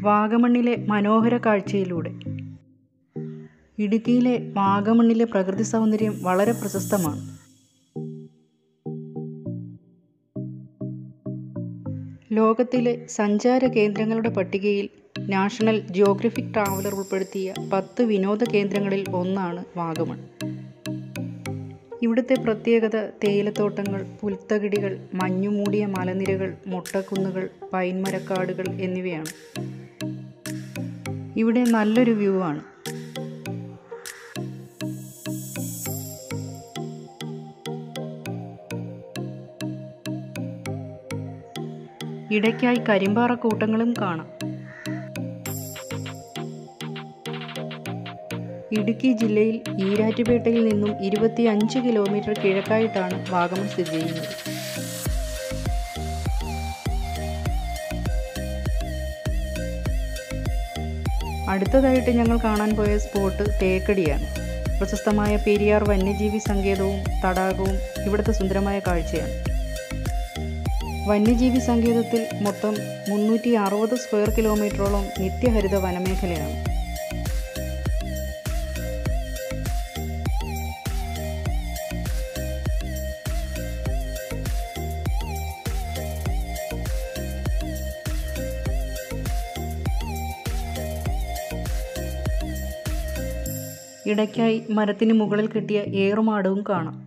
വാഗമണ്ണിലെ മനോഹര കാഴ്ചയിലൂടെ ഇടുക്കിയിലെ വാഗമണ്ണിലെ പ്രകൃതി സൗന്ദര്യം വളരെ പ്രശസ്തമാണ് ലോകത്തിലെ സഞ്ചാര കേന്ദ്രങ്ങളുടെ പട്ടികയിൽ നാഷണൽ ജിയോഗ്രഫിക് ട്രാവലർ ഉൾപ്പെടുത്തിയ പത്ത് വിനോദ കേന്ദ്രങ്ങളിൽ ഒന്നാണ് വാഗമൺ ഇവിടുത്തെ പ്രത്യേകത തേയിലത്തോട്ടങ്ങൾ പുൽത്തകിടികൾ മഞ്ഞുമൂടിയ മലനിരകൾ മൊട്ടക്കുന്നുകൾ പൈൻമരക്കാടുകൾ എന്നിവയാണ് ഇവിടെ നല്ലൊരു വ്യൂ ആണ് ഇടയ്ക്കായി കരിമ്പാറ കൂട്ടങ്ങളും കാണാം ഇടുക്കി ജില്ലയിൽ ഈരാറ്റുപേട്ടയിൽ നിന്നും ഇരുപത്തി അഞ്ച് കിലോമീറ്റർ കിഴക്കായിട്ടാണ് വാഗമൺ സ്ഥിതി ചെയ്യുന്നത് അടുത്തതായിട്ട് ഞങ്ങൾ കാണാൻ പോയ സ്പോട്ട് തേക്കടിയാണ് പ്രശസ്തമായ പെരിയാർ വന്യജീവി സങ്കേതവും തടാകവും ഇവിടുത്തെ സുന്ദരമായ കാഴ്ചയാണ് വന്യജീവി സങ്കേതത്തിൽ മൊത്തം മുന്നൂറ്റി അറുപത് സ്ക്വയർ കിലോമീറ്ററോളം നിത്യഹരിത വനമേഖലയാണ് ഇടയ്ക്കായി മരത്തിന് മുകളിൽ കെട്ടിയ ഏറുമാടവും കാണാം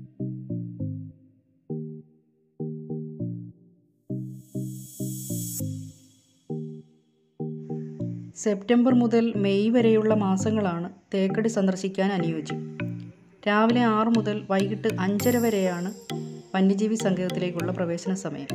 സെപ്റ്റംബർ മുതൽ മെയ് വരെയുള്ള മാസങ്ങളാണ് തേക്കടി സന്ദർശിക്കാൻ അനുയോജ്യം രാവിലെ ആറ് മുതൽ വൈകിട്ട് അഞ്ചര വരെയാണ് വന്യജീവി സങ്കേതത്തിലേക്കുള്ള പ്രവേശന സമയം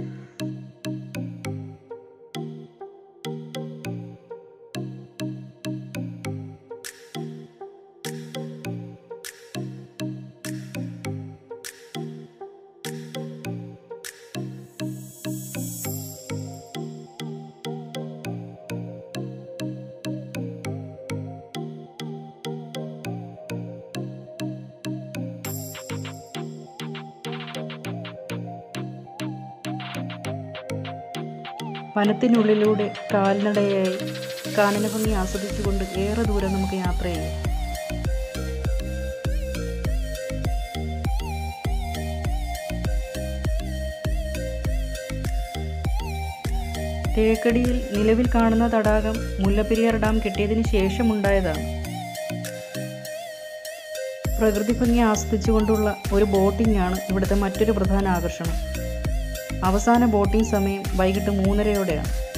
വനത്തിനുള്ളിലൂടെ കാൽനടയായി കാനന ഭംഗി ആസ്വദിച്ചുകൊണ്ട് ഏറെ ദൂരം നമുക്ക് യാത്ര ചെയ്യാം തേക്കടിയിൽ നിലവിൽ കാണുന്ന തടാകം മുല്ലപ്പെരിയാർ ഡാം കെട്ടിയതിന് ശേഷമുണ്ടായതാണ് പ്രകൃതി ഭംഗി ആസ്വദിച്ചുകൊണ്ടുള്ള ഒരു ബോട്ടിംഗ് ആണ് ഇവിടുത്തെ മറ്റൊരു പ്രധാന ആകർഷണം അവസാന ബോട്ടിംഗ് സമയം വൈകിട്ട് മൂന്നരയോടെയാണ്